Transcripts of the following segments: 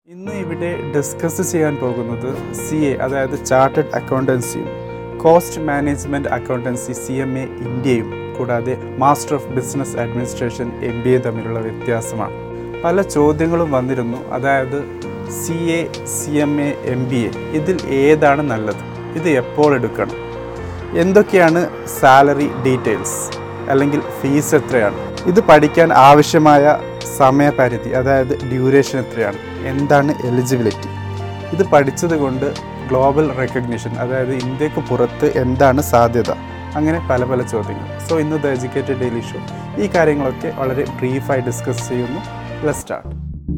ഇന്ന് ഇവിടെ ഡിസ്കസ് ചെയ്യാൻ പോകുന്നത് സി എ അതായത് ചാർട്ടേഡ് അക്കൗണ്ടൻസിയും cost management accountancy C M A ഇന്ത്യയും കൂടാതെ master of business administration M B A തമ്മിലുള്ള വ്യത്യാസമാണ് പല ചോദ്യങ്ങളും വന്നിരുന്നു അതായത് C A C M A M B A ഇതിൽ ഏതാണ് നല്ലത് ഇത് എപ്പോൾ എടുക്കണം എന്തൊക്കെയാണ് സാലറി ഡീറ്റെയിൽസ് അല്ലെങ്കിൽ ഫീസ് എത്രയാണ് ഇത് പഠിക്കാൻ ആവശ്യമായ സമയപരിധി അതായത് ഡ്യൂറേഷൻ എത്രയാണ് എന്താണ് എലിജിബിലിറ്റി ഇത് പഠിച്ചത് കൊണ്ട് ഗ്ലോബൽ റെക്കഗ്നിഷൻ അതായത് ഇന്ത്യക്ക് പുറത്ത് എന്താണ് സാധ്യത അങ്ങനെ പല പല ചോദ്യങ്ങൾ സോ ഇന്ന് ദ എഡ്യൂക്കേറ്റഡ് ഡെയിലി ഷോ ഈ കാര്യങ്ങളൊക്കെ വളരെ ബ്രീഫായി ഡിസ്കസ് ചെയ്യുന്നു ലെറ്റ് സ്റ്റാർട്ട്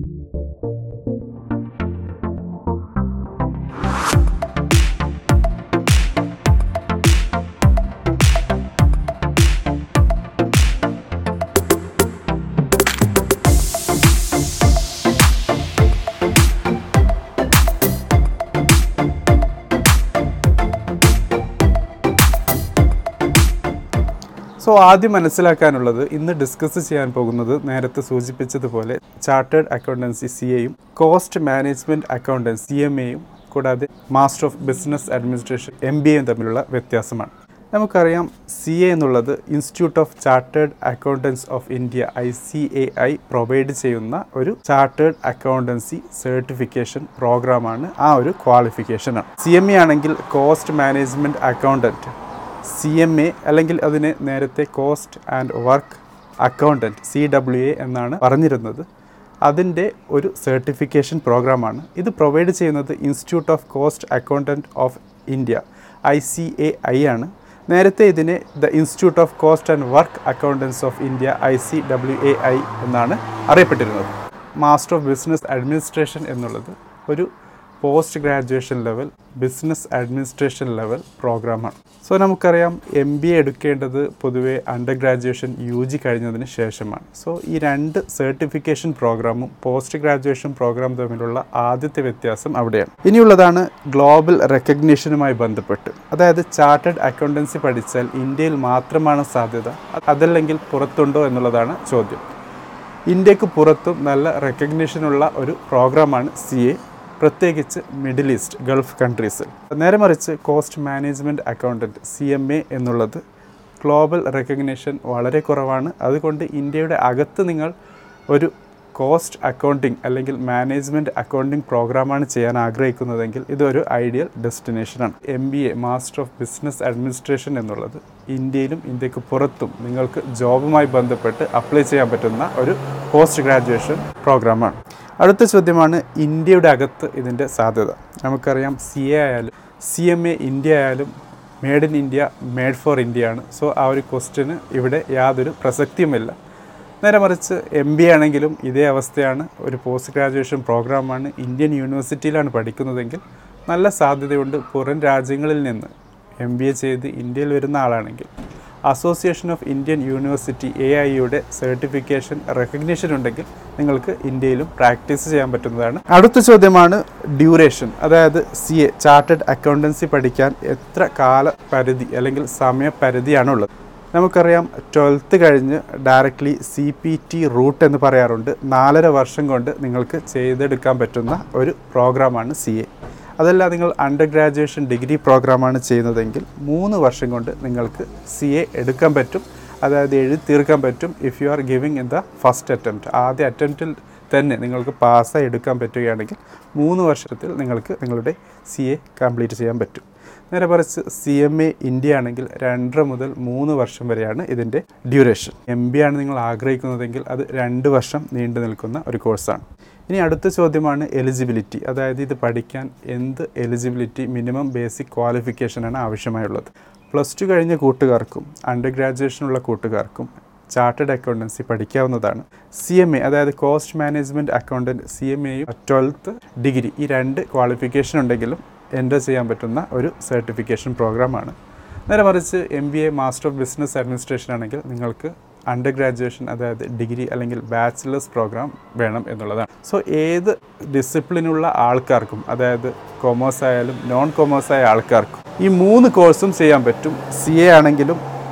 സോ ആദ്യം മനസ്സിലാക്കാനുള്ളത് ഇന്ന് ഡിസ്കസ് ചെയ്യാൻ പോകുന്നത് നേരത്തെ സൂചിപ്പിച്ചതുപോലെ ചാർട്ടേഡ് അക്കൗണ്ടൻസി സി എയും cost management accountancy C M എയും കൂടാതെ master of business administration M B എയും തമ്മിലുള്ള വ്യത്യാസമാണ് നമുക്കറിയാം സി എ എന്നുള്ളത് institute of chartered accountants of India I C A I provide ചെയ്യുന്ന ഒരു ചാർട്ടേഡ് അക്കൗണ്ടൻസി സർട്ടിഫിക്കേഷൻ പ്രോഗ്രാമാണ് ആ ഒരു ക്വാളിഫിക്കേഷനാണ് സി എം എ ആണെങ്കിൽ cost management accountant C M A അല്ലെങ്കിൽ അതിനെ നേരത്തെ cost and work accountant C W A എന്നാണ് പറഞ്ഞിരുന്നത് അതിൻ്റെ ഒരു സർട്ടിഫിക്കേഷൻ പ്രോഗ്രാമാണ് ഇത് പ്രൊവൈഡ് ചെയ്യുന്നത് institute of cost accountant of India I C A I ആണ് നേരത്തെ ഇതിനെ the institute of cost and work accountants of India I C W A I എന്നാണ് അറിയപ്പെട്ടിരുന്നത് മാസ്റ്റർ ഓഫ് ബിസിനസ് അഡ്മിനിസ്ട്രേഷൻ എന്നുള്ളത് ഒരു post graduation level business administration level പ്രോഗ്രാമാണ് so നമുക്കറിയാം M B A എടുക്കേണ്ടത് പൊതുവേ അണ്ടർ ഗ്രാജുവേഷൻ യു ജി കഴിഞ്ഞതിന് ശേഷമാണ് സോ ഈ രണ്ട് സർട്ടിഫിക്കേഷൻ പ്രോഗ്രാമും പോസ്റ്റ് ഗ്രാജുവേഷൻ പ്രോഗ്രാം തമ്മിലുള്ള ആദ്യത്തെ വ്യത്യാസം അവിടെയാണ് ഇനിയുള്ളതാണ് ഗ്ലോബൽ റെക്കഗ്നീഷനുമായി ബന്ധപ്പെട്ട് അതായത് ചാർട്ടേഡ് അക്കൗണ്ടൻസി പഠിച്ചാൽ ഇന്ത്യയിൽ മാത്രമാണ് സാധ്യത അതല്ലെങ്കിൽ പുറത്തുണ്ടോ എന്നുള്ളതാണ് ചോദ്യം ഇന്ത്യക്ക് പുറത്തും നല്ല റെക്കഗ്നീഷനുള്ള ഒരു പ്രോഗ്രാമാണ് സി എ പ്രത്യേകിച്ച് മിഡിൽ ഈസ്റ്റ് ഗൾഫ് കൺട്രീസിൽ നേരെ മറിച്ച് cost management accountant C M A എന്നുള്ളത് ഗ്ലോബൽ റെക്കഗ്നേഷൻ വളരെ കുറവാണ് അതുകൊണ്ട് ഇന്ത്യയുടെ അകത്ത് നിങ്ങൾ ഒരു കോസ്റ്റ് അക്കൗണ്ടിങ് അല്ലെങ്കിൽ മാനേജ്മെൻറ്റ് അക്കൗണ്ടിങ് പ്രോഗ്രാമാണ് ചെയ്യാൻ ആഗ്രഹിക്കുന്നതെങ്കിൽ ഇതൊരു ഐഡിയൽ ഡെസ്റ്റിനേഷനാണ് M B A master of business administration എന്നുള്ളത് ഇന്ത്യയിലും ഇന്ത്യക്ക് പുറത്തും നിങ്ങൾക്ക് ജോബുമായി ബന്ധപ്പെട്ട് അപ്ലൈ ചെയ്യാൻ പറ്റുന്ന ഒരു പോസ്റ്റ് ഗ്രാജുവേഷൻ പ്രോഗ്രാമാണ് അടുത്ത ചോദ്യമാണ് ഇന്ത്യയുടെ അകത്ത് ഇതിൻ്റെ സാധ്യത നമുക്കറിയാം സി എ ആയാലും സി എം എ ഇന്ത്യ ആയാലും made in India made for India ആണ് സോ ആ ഒരു ക്വസ്റ്റ്യന് ഇവിടെ യാതൊരു പ്രസക്തിയുമില്ല നേരെ മറിച്ച് എം ബി ആണെങ്കിലും ഇതേ അവസ്ഥയാണ് ഒരു പോസ്റ്റ് ഗ്രാജുവേഷൻ പ്രോഗ്രാമാണ് ഇന്ത്യൻ യൂണിവേഴ്സിറ്റിയിലാണ് പഠിക്കുന്നതെങ്കിൽ നല്ല സാധ്യതയുണ്ട് പുറം രാജ്യങ്ങളിൽ നിന്ന് എം ബി എ ചെയ്ത് ഇന്ത്യയിൽ വരുന്ന ആളാണെങ്കിൽ association of Indian university A ഐയുടെ സർട്ടിഫിക്കേഷൻ റെക്കഗ്നീഷൻ ഉണ്ടെങ്കിൽ നിങ്ങൾക്ക് ഇന്ത്യയിലും പ്രാക്ടീസ് ചെയ്യാൻ പറ്റുന്നതാണ് അടുത്ത ചോദ്യമാണ് ഡ്യൂറേഷൻ അതായത് സി എ ചാർട്ടേഡ് അക്കൗണ്ടൻസി പഠിക്കാൻ എത്ര കാല പരിധി അല്ലെങ്കിൽ സമയപരിധിയാണ് ഉള്ളത് നമുക്കറിയാം ട്വൽത്ത് കഴിഞ്ഞ് directly C P T route എന്ന് പറയാറുണ്ട് നാലര വർഷം കൊണ്ട് നിങ്ങൾക്ക് ചെയ്തെടുക്കാൻ പറ്റുന്ന ഒരു പ്രോഗ്രാമാണ് സി എ അതല്ല നിങ്ങൾ അണ്ടർ ഗ്രാജുവേഷൻ ഡിഗ്രി പ്രോഗ്രാമാണ് ചെയ്യുന്നതെങ്കിൽ മൂന്ന് വർഷം കൊണ്ട് നിങ്ങൾക്ക് സി എ എടുക്കാൻ പറ്റും അതായത് എഴുതി തീർക്കാൻ പറ്റും if you are giving in the first attempt ആദ്യ അറ്റംപ്റ്റിൽ തന്നെ നിങ്ങൾക്ക് പാസ്സായി എടുക്കാൻ പറ്റുകയാണെങ്കിൽ മൂന്ന് വർഷത്തിൽ നിങ്ങൾക്ക് നിങ്ങളുടെ സി എ കംപ്ലീറ്റ് ചെയ്യാൻ പറ്റും നേരെ മറിച്ച് സി എം എ ഇന്ത്യ ആണെങ്കിൽ രണ്ടര മുതൽ മൂന്ന് വർഷം വരെയാണ് ഇതിൻ്റെ ഡ്യൂറേഷൻ എം ബി ആണ് നിങ്ങൾ ആഗ്രഹിക്കുന്നതെങ്കിൽ അത് രണ്ട് വർഷം നീണ്ടു നിൽക്കുന്ന ഒരു കോഴ്സാണ് ഇനി അടുത്ത ചോദ്യമാണ് എലിജിബിലിറ്റി അതായത് ഇത് പഠിക്കാൻ എന്ത് എലിജിബിലിറ്റി മിനിമം ബേസിക് ക്വാളിഫിക്കേഷനാണ് ആവശ്യമായുള്ളത് പ്ലസ് ടു കഴിഞ്ഞ കൂട്ടുകാർക്കും അണ്ടർ ഗ്രാജുവേഷനുള്ള കൂട്ടുകാർക്കും ചാർട്ടേഡ് അക്കൗണ്ടൻസി പഠിക്കാവുന്നതാണ് സി എം എ അതായത് cost management accountant C M എയും ട്വൽത്ത് ഡിഗ്രി ഈ രണ്ട് ക്വാളിഫിക്കേഷൻ ഉണ്ടെങ്കിലും എൻ്റർ ചെയ്യാൻ പറ്റുന്ന ഒരു സർട്ടിഫിക്കേഷൻ പ്രോഗ്രാമാണ് നേരെ മറിച്ച് M B A master of business administration ആണെങ്കിൽ നിങ്ങൾക്ക് അണ്ടർ ഗ്രാജുവേഷൻ അതായത് ഡിഗ്രി അല്ലെങ്കിൽ ബാച്ചിലേഴ്സ് പ്രോഗ്രാം വേണം എന്നുള്ളതാണ് സോ ഏത് ഡിസിപ്ലിനുള്ള ആൾക്കാർക്കും അതായത് കൊമേഴ്സ് ആയാലും നോൺ കൊമേഴ്സ് ആയ ആൾക്കാർക്കും ഈ മൂന്ന് കോഴ്സും ചെയ്യാൻ പറ്റും സി എ ആണെങ്കിലും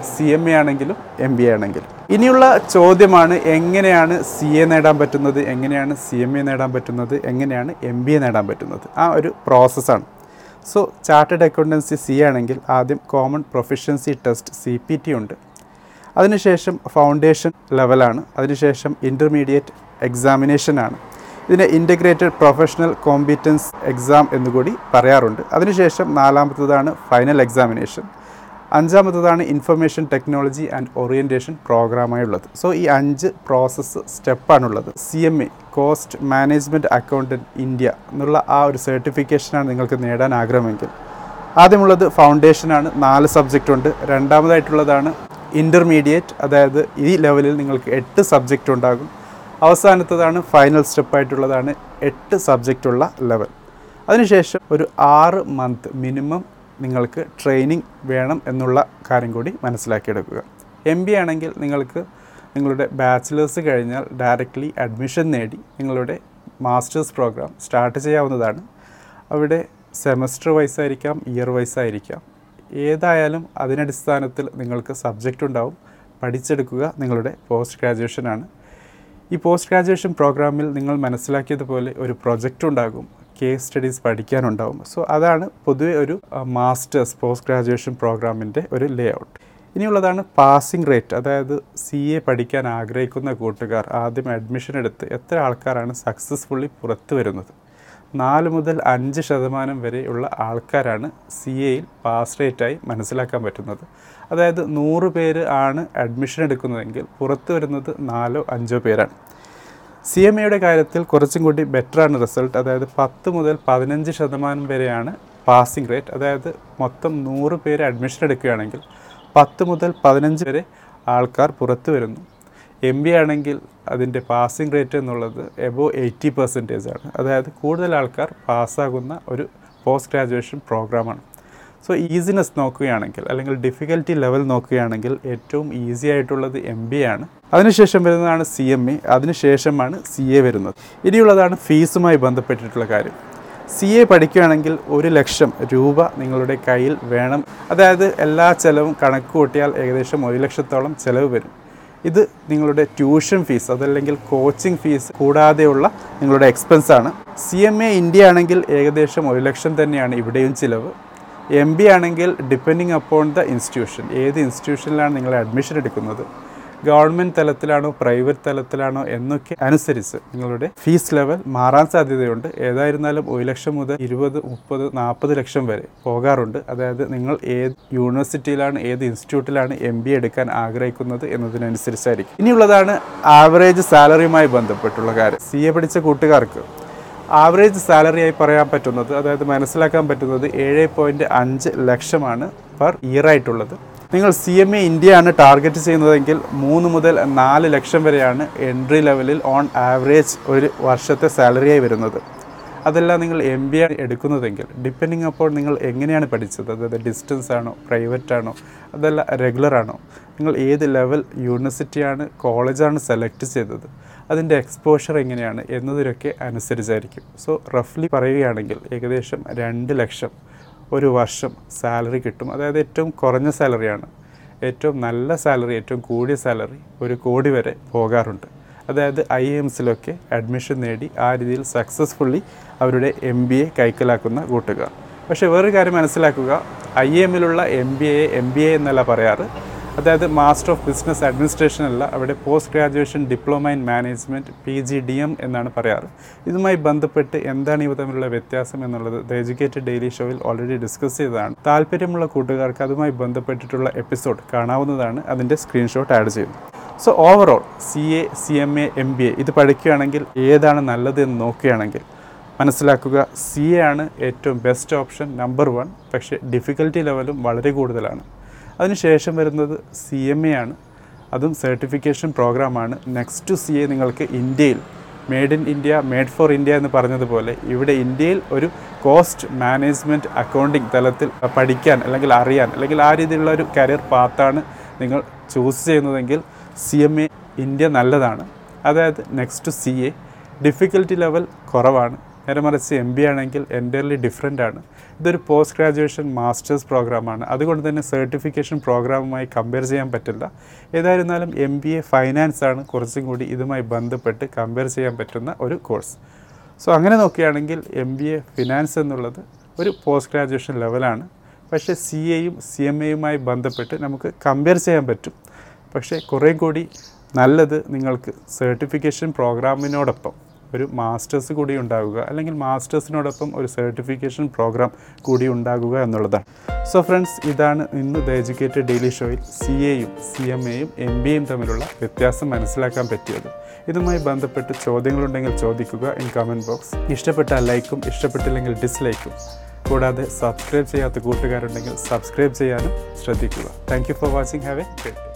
സി എം എ ആണെങ്കിലും എം ബി എ ആണെങ്കിലും ഇനിയുള്ള ചോദ്യമാണ് എങ്ങനെയാണ് സി എ നേടാൻ പറ്റുന്നത് എങ്ങനെയാണ് സി എം എ നേടാൻ പറ്റുന്നത് എങ്ങനെയാണ് എം ബി എ നേടാൻ പറ്റുന്നത് ആ ഒരു പ്രോസസ്സാണ് സോ ചാർട്ടേഡ് അക്കൗണ്ടൻസി സി ആണെങ്കിൽ ആദ്യം common proficiency test C P T ഉണ്ട് അതിനുശേഷം ഫൗണ്ടേഷൻ ലെവലാണ് അതിനുശേഷം ഇൻ്റർമീഡിയറ്റ് എക്സാമിനേഷനാണ് ഇതിനെ ഇൻ്റഗ്രേറ്റഡ് പ്രൊഫഷണൽ കോമ്പീറ്റൻസ് എക്സാം എന്നുകൂടി പറയാറുണ്ട് അതിനുശേഷം നാലാമത്തതാണ് ഫൈനൽ എക്സാമിനേഷൻ അഞ്ചാമത്തതാണ് ഇൻഫർമേഷൻ ടെക്നോളജി ആൻഡ് ഓറിയൻറ്റേഷൻ പ്രോഗ്രാമായുള്ളത് സോ ഈ അഞ്ച് പ്രോസസ്സ് സ്റ്റെപ്പാണുള്ളത് C M A cost management accountant India എന്നുള്ള ആ ഒരു സർട്ടിഫിക്കേഷനാണ് നിങ്ങൾക്ക് നേടാൻ ആഗ്രഹമെങ്കിൽ ആദ്യമുള്ളത് ഫൗണ്ടേഷനാണ് നാല് സബ്ജക്റ്റ് ഉണ്ട് രണ്ടാമതായിട്ടുള്ളതാണ് ഇൻ്റർമീഡിയറ്റ് അതായത് ഈ ലെവലിൽ നിങ്ങൾക്ക് എട്ട് സബ്ജക്റ്റ് ഉണ്ടാകും അവസാനത്തതാണ് ഫൈനൽ സ്റ്റെപ്പായിട്ടുള്ളതാണ് എട്ട് സബ്ജക്റ്റുള്ള ലെവൽ അതിനുശേഷം ഒരു ആറ് മന്ത് മിനിമം നിങ്ങൾക്ക് ട്രെയിനിങ് വേണം എന്നുള്ള കാര്യം കൂടി മനസ്സിലാക്കിയെടുക്കുക എം ബി ആണെങ്കിൽ നിങ്ങൾക്ക് നിങ്ങളുടെ ബാച്ചിലേഴ്സ് കഴിഞ്ഞാൽ ഡയറക്റ്റ്ലി അഡ്മിഷൻ നേടി നിങ്ങളുടെ മാസ്റ്റേഴ്സ് പ്രോഗ്രാം സ്റ്റാർട്ട് ചെയ്യാവുന്നതാണ് അവിടെ സെമസ്റ്റർ വൈസ് ആയിരിക്കാം ഇയർ വൈസ് ആയിരിക്കാം ഏതായാലും അതിനടിസ്ഥാനത്തിൽ നിങ്ങൾക്ക് സബ്ജക്റ്റ് ഉണ്ടാവും പഠിച്ചെടുക്കുക നിങ്ങളുടെ പോസ്റ്റ് ഗ്രാജുവേഷനാണ് ഈ പോസ്റ്റ് ഗ്രാജുവേഷൻ പ്രോഗ്രാമിൽ നിങ്ങൾ മനസ്സിലാക്കിയതുപോലെ ഒരു പ്രൊജക്റ്റ് ഉണ്ടാകും കേസ് സ്റ്റഡീസ് പഠിക്കാനുണ്ടാവും സോ അതാണ് പൊതുവെ ഒരു മാസ്റ്റേഴ്സ് പോസ്റ്റ് ഗ്രാജുവേഷൻ പ്രോഗ്രാമിൻ്റെ ഒരു ലേ ഔട്ട് ഇനിയുള്ളതാണ് പാസിംഗ് റേറ്റ് അതായത് സി എ പഠിക്കാൻ ആഗ്രഹിക്കുന്ന കൂട്ടുകാർ ആദ്യം അഡ്മിഷൻ എടുത്ത് എത്ര ആൾക്കാരാണ് സക്സസ്ഫുള്ളി പുറത്തു വരുന്നത് നാല് മുതൽ അഞ്ച് ശതമാനം വരെയുള്ള ആൾക്കാരാണ് സി എയിൽ പാസ് റേറ്റായി മനസ്സിലാക്കാൻ പറ്റുന്നത് അതായത് നൂറ് പേര് ആണ് അഡ്മിഷൻ എടുക്കുന്നതെങ്കിൽ പുറത്തു വരുന്നത് നാലോ അഞ്ചോ പേരാണ് സി എം എയുടെ കാര്യത്തിൽ കുറച്ചും കൂടി ബെറ്ററാണ് റിസൾട്ട് അതായത് പത്ത് മുതൽ പതിനഞ്ച് ശതമാനം വരെയാണ് പാസിംഗ് റേറ്റ് അതായത് മൊത്തം നൂറ് പേര് അഡ്മിഷൻ എടുക്കുകയാണെങ്കിൽ പത്ത് മുതൽ പതിനഞ്ച് വരെ ആൾക്കാർ പുറത്തു വരുന്നു എം ബി ആണെങ്കിൽ അതിൻ്റെ പാസിംഗ് റേറ്റ് എന്നുള്ളത് എബോ എയ്റ്റി പെർസെൻറ്റേജ് ആണ് അതായത് കൂടുതൽ ആൾക്കാർ പാസ്സാകുന്ന ഒരു പോസ്റ്റ് ഗ്രാജുവേഷൻ പ്രോഗ്രാമാണ് സോ ഈസിനെസ് നോക്കുകയാണെങ്കിൽ അല്ലെങ്കിൽ ഡിഫിക്കൽറ്റി ലെവൽ നോക്കുകയാണെങ്കിൽ ഏറ്റവും ഈസി ആയിട്ടുള്ളത് എം ബി ആണ് അതിനുശേഷം വരുന്നതാണ് സി എം എ അതിനുശേഷമാണ് സി എ വരുന്നത് ഇനിയുള്ളതാണ് ഫീസുമായി ബന്ധപ്പെട്ടിട്ടുള്ള കാര്യം സി എ പഠിക്കുകയാണെങ്കിൽ ഒരു ലക്ഷം രൂപ നിങ്ങളുടെ കയ്യിൽ വേണം അതായത് എല്ലാ ചിലവും കണക്ക് കൂട്ടിയാൽ ഏകദേശം ഒരു ലക്ഷത്തോളം ചിലവ് വരും ഇത് നിങ്ങളുടെ ട്യൂഷൻ ഫീസ് അതല്ലെങ്കിൽ കോച്ചിങ് ഫീസ് കൂടാതെയുള്ള നിങ്ങളുടെ എക്സ്പെൻസ് ആണ് സി എം എ ഇന്ത്യ ആണെങ്കിൽ ഏകദേശം ഒരു ലക്ഷം തന്നെയാണ് ഇവിടെയും ചിലവ് എം ബി ആണെങ്കിൽ ഡിപ്പെൻഡിങ് അപ്പോൺ ദ ഇൻസ്റ്റിറ്റ്യൂഷൻ ഏത് ഇൻസ്റ്റിറ്റ്യൂഷനിലാണ് നിങ്ങൾ അഡ്മിഷൻ എടുക്കുന്നത് ഗവൺമെൻറ് തലത്തിലാണോ പ്രൈവറ്റ് തലത്തിലാണോ എന്നൊക്കെ അനുസരിച്ച് നിങ്ങളുടെ ഫീസ് ലെവൽ മാറാൻ സാധ്യതയുണ്ട് ഏതായിരുന്നാലും ഒരു ലക്ഷം മുതൽ ഇരുപത് മുപ്പത് നാൽപ്പത് ലക്ഷം വരെ പോകാറുണ്ട് അതായത് നിങ്ങൾ ഏത് യൂണിവേഴ്സിറ്റിയിലാണ് ഏത് ഇൻസ്റ്റിറ്റ്യൂട്ടിലാണ് എം ബി എടുക്കാൻ ആഗ്രഹിക്കുന്നത് എന്നതിനനുസരിച്ചായിരിക്കും ഇനിയുള്ളതാണ് ആവറേജ് സാലറിയുമായി ബന്ധപ്പെട്ടുള്ള കാര്യം സി എ പഠിച്ച കൂട്ടുകാർക്ക് ആവറേജ് സാലറിയായി പറയാൻ പറ്റുന്നത് അതായത് മനസ്സിലാക്കാൻ പറ്റുന്നത് ഏഴ് പോയിൻറ്റ് അഞ്ച് ലക്ഷമാണ് പെർ ഇയർ ആയിട്ടുള്ളത് നിങ്ങൾ സി എം എ ഇന്ത്യയാണ് ടാർഗറ്റ് ചെയ്യുന്നതെങ്കിൽ മൂന്ന് മുതൽ നാല് ലക്ഷം വരെയാണ് എൻട്രി ലെവലിൽ ഓൺ ആവറേജ് ഒരു വർഷത്തെ സാലറിയായി വരുന്നത് അതല്ല നിങ്ങൾ എം ബി ആണ് എടുക്കുന്നതെങ്കിൽ ഡിപ്പെൻഡിങ് അപ്പോൾ നിങ്ങൾ എങ്ങനെയാണ് പഠിച്ചത് അതായത് ഡിസ്റ്റൻസ് ആണോ പ്രൈവറ്റ് ആണോ അതല്ല റെഗുലർ ആണോ നിങ്ങൾ ഏത് ലെവൽ യൂണിവേഴ്സിറ്റിയാണ് കോളേജാണ് സെലക്ട് ചെയ്തത് അതിൻ്റെ എക്സ്പോഷർ എങ്ങനെയാണ് എന്നതിലൊക്കെ അനുസരിച്ചായിരിക്കും സോ റഫ്ലി പറയുകയാണെങ്കിൽ ഏകദേശം രണ്ട് ലക്ഷം ഒരു വർഷം സാലറി കിട്ടും അതായത് ഏറ്റവും കുറഞ്ഞ സാലറിയാണ് ഏറ്റവും നല്ല സാലറി ഏറ്റവും കൂടിയ സാലറി ഒരു കോടി വരെ പോകാറുണ്ട് അതായത് ഐ എംസിലൊക്കെ അഡ്മിഷൻ നേടി ആ രീതിയിൽ സക്സസ്ഫുള്ളി അവരുടെ എം ബി എ കൈക്കലാക്കുന്ന കൂട്ടുകാർ പക്ഷേ വേറൊരു കാര്യം മനസ്സിലാക്കുക ഐ എമ്മിലുള്ള M B A M B A എന്നല്ല പറയാറ് അതായത് മാസ്റ്റർ ഓഫ് ബിസിനസ് അഡ്മിനിസ്ട്രേഷൻ അല്ല അവിടെ post graduation diploma in management P G D M എന്നാണ് പറയാറ് ഇതുമായി ബന്ധപ്പെട്ട് എന്താണ് ഇവ തമ്മിലുള്ള വ്യത്യാസം എന്നുള്ളത് ദ എഡ്യൂക്കേറ്റഡ് ഡെയിലി ഷോയിൽ ഓൾറെഡി ഡിസ്കസ് ചെയ്തതാണ് താല്പര്യമുള്ള കൂട്ടുകാർക്ക് അതുമായി ബന്ധപ്പെട്ടിട്ടുള്ള എപ്പിസോഡ് കാണാവുന്നതാണ് അതിൻ്റെ സ്ക്രീൻഷോട്ട് ആഡ് ചെയ്യുന്നു so overall C A C M A M B A ഇത് പഠിക്കുകയാണെങ്കിൽ ഏതാണ് നല്ലത് എന്ന് നോക്കുകയാണെങ്കിൽ മനസ്സിലാക്കുക സി എ ആണ് ഏറ്റവും ബെസ്റ്റ് ഓപ്ഷൻ നമ്പർ വൺ പക്ഷേ ഡിഫിക്കൽറ്റി ലെവലും വളരെ കൂടുതലാണ് അതിനുശേഷം വരുന്നത് സി എം എ ആണ് അതും സർട്ടിഫിക്കേഷൻ പ്രോഗ്രാമാണ് നെക്സ്റ്റ് സി എ നിങ്ങൾക്ക് ഇന്ത്യയിൽ made in India made for India എന്ന് പറഞ്ഞതുപോലെ ഇവിടെ ഇന്ത്യയിൽ ഒരു കോസ്റ്റ് മാനേജ്മെൻറ്റ് അക്കൗണ്ടിങ് തലത്തിൽ പഠിക്കാൻ അല്ലെങ്കിൽ അറിയാൻ അല്ലെങ്കിൽ ആ രീതിയിലുള്ള ഒരു കരിയർ പാത്താണ് നിങ്ങൾ ചൂസ് ചെയ്യുന്നതെങ്കിൽ സി എം എ ഇന്ത്യ നല്ലതാണ് അതായത് next C A difficulty level കുറവാണ് നേരെ മറിച്ച് എം ബി ആണെങ്കിൽ എൻ്റയർലി ഡിഫറെൻ്റ് ആണ് ഇതൊരു പോസ്റ്റ് ഗ്രാജുവേഷൻ മാസ്റ്റേഴ്സ് പ്രോഗ്രാമാണ് അതുകൊണ്ട് തന്നെ സർട്ടിഫിക്കേഷൻ പ്രോഗ്രാമുമായി കമ്പയർ ചെയ്യാൻ പറ്റില്ല ഏതായിരുന്നാലും എം ബി എ ഫൈനാൻസ് ആണ് കുറച്ചും കൂടി ഇതുമായി ബന്ധപ്പെട്ട് കമ്പയർ ചെയ്യാൻ പറ്റുന്ന ഒരു കോഴ്സ് സോ അങ്ങനെ നോക്കുകയാണെങ്കിൽ എം ബി എ ഫിനാൻസ് എന്നുള്ളത് ഒരു പോസ്റ്റ് ഗ്രാജുവേഷൻ ലെവലാണ് പക്ഷേ സി എയും സി എം എയുമായി ബന്ധപ്പെട്ട് നമുക്ക് കമ്പയർ ചെയ്യാൻ പറ്റും പക്ഷേ കുറേ കൂടി നല്ലത് നിങ്ങൾക്ക് സർട്ടിഫിക്കേഷൻ പ്രോഗ്രാമിനോടൊപ്പം ഒരു മാസ്റ്റേഴ്സ് കൂടി ഉണ്ടാകുക അല്ലെങ്കിൽ മാസ്റ്റേഴ്സിനോടൊപ്പം ഒരു സർട്ടിഫിക്കേഷൻ പ്രോഗ്രാം കൂടി ഉണ്ടാകുക എന്നുള്ളതാണ് സോ ഫ്രണ്ട്സ് ഇതാണ് ഇന്ന് ദ എഡ്യൂക്കേറ്റഡ് ഡെയിലി ഷോയിൽ സി എയും സി എം എയും എം ബി എയും തമ്മിലുള്ള വ്യത്യാസം മനസ്സിലാക്കാൻ പറ്റിയത് ഇതുമായി ബന്ധപ്പെട്ട് ചോദ്യങ്ങളുണ്ടെങ്കിൽ ചോദിക്കുക ഇൻ കമൻറ്റ് ബോക്സ് ഇഷ്ടപ്പെട്ടാൽ ലൈക്കും ഇഷ്ടപ്പെട്ടില്ലെങ്കിൽ ഡിസ്ലൈക്കും കൂടാതെ സബ്സ്ക്രൈബ് ചെയ്യാത്ത കൂട്ടുകാരുണ്ടെങ്കിൽ സബ്സ്ക്രൈബ് ചെയ്യാനും ശ്രദ്ധിക്കുക thank you for watching have a great